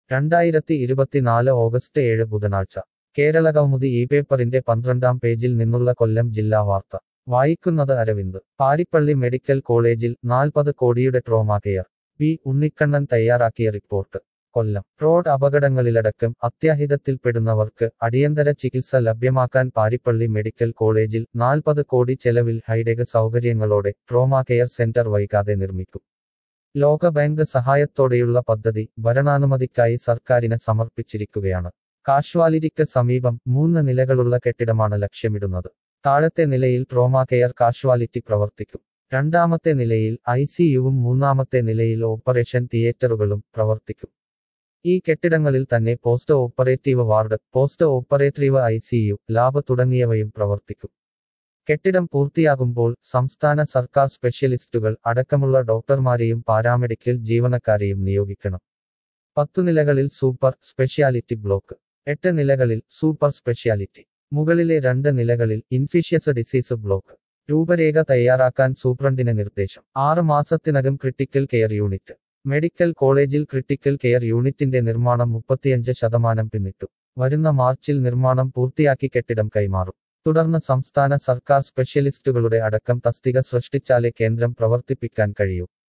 രണ്ടായിരത്തി ഇരുപത്തിനാല് ഓഗസ്റ്റ് ഏഴ് ബുധനാഴ്ച കേരളകൗമുദി ഈ പേപ്പറിന്റെ പന്ത്രണ്ടാം പേജിൽ നിന്നുള്ള കൊല്ലം ജില്ലാ വാർത്ത വായിക്കുന്നത് അരവിന്ദ് പാരിപ്പള്ളി മെഡിക്കൽ കോളേജിൽ നാൽപ്പത് കോടിയുടെ ട്രോമാ കെയർ പി ഉണ്ണിക്കണ്ണൻ തയ്യാറാക്കിയ റിപ്പോർട്ട് കൊല്ലം റോഡ് അപകടങ്ങളിലടക്കം അത്യാഹിതത്തിൽപ്പെടുന്നവർക്ക് അടിയന്തര ചികിത്സ ലഭ്യമാക്കാൻ പാരിപ്പള്ളി മെഡിക്കൽ കോളേജിൽ നാൽപ്പത് കോടി ചെലവിൽ ഹൈടെക് സൗകര്യങ്ങളോടെ ട്രോമാ കെയർ സെന്റർ വൈകാതെ നിർമ്മിക്കും ലോകബാങ്ക് സഹായത്തോടെയുള്ള പദ്ധതി ഭരണാനുമതിക്കായി സർക്കാരിന് സമർപ്പിച്ചിരിക്കുകയാണ് കാഷ്വാലിറ്റിക്ക് സമീപം മൂന്ന് നിലകളുള്ള കെട്ടിടമാണ് ലക്ഷ്യമിടുന്നത് താഴത്തെ നിലയിൽ ട്രോമാ കെയർ കാഷ്വാലിറ്റി പ്രവർത്തിക്കും രണ്ടാമത്തെ നിലയിൽ ഐ സിയുവും മൂന്നാമത്തെ നിലയിൽ ഓപ്പറേഷൻ തിയേറ്ററുകളും പ്രവർത്തിക്കും ഈ കെട്ടിടങ്ങളിൽ തന്നെ post operative ward post operative I C U lab തുടങ്ങിയവയും പ്രവർത്തിക്കും കെട്ടിടം പൂർത്തിയാകുമ്പോൾ സംസ്ഥാന സർക്കാർ സ്പെഷ്യലിസ്റ്റുകൾ അടക്കമുള്ള ഡോക്ടർമാരെയും പാരാമെഡിക്കൽ ജീവനക്കാരെയും നിയോഗിക്കണം പത്തു നിലകളിൽ സൂപ്പർ സ്പെഷ്യാലിറ്റി ബ്ലോക്ക് എട്ട് നിലകളിൽ സൂപ്പർ സ്പെഷ്യാലിറ്റി മുകളിലെ രണ്ട് നിലകളിൽ ഇൻഫിഷ്യസ് ഡിസീസ് ബ്ലോക്ക് രൂപരേഖ തയ്യാറാക്കാൻ സൂപ്രണ്ടിന് നിർദ്ദേശം ആറ് മാസത്തിനകം ക്രിട്ടിക്കൽ കെയർ യൂണിറ്റ് മെഡിക്കൽ കോളേജിൽ ക്രിട്ടിക്കൽ കെയർ യൂണിറ്റിന്റെ നിർമ്മാണം മുപ്പത്തിയഞ്ച് ശതമാനം പിന്നിട്ടു വരുന്ന മാർച്ചിൽ നിർമ്മാണം പൂർത്തിയാക്കി കെട്ടിടം കൈമാറും തുടർന്ന് സംസ്ഥാന സർക്കാർ സ്പെഷ്യലിസ്റ്റുകളുടെ അടക്കം തസ്തിക സൃഷ്ടിച്ചാലേ കേന്ദ്രം പ്രവർത്തിപ്പിക്കാൻ കഴിയൂ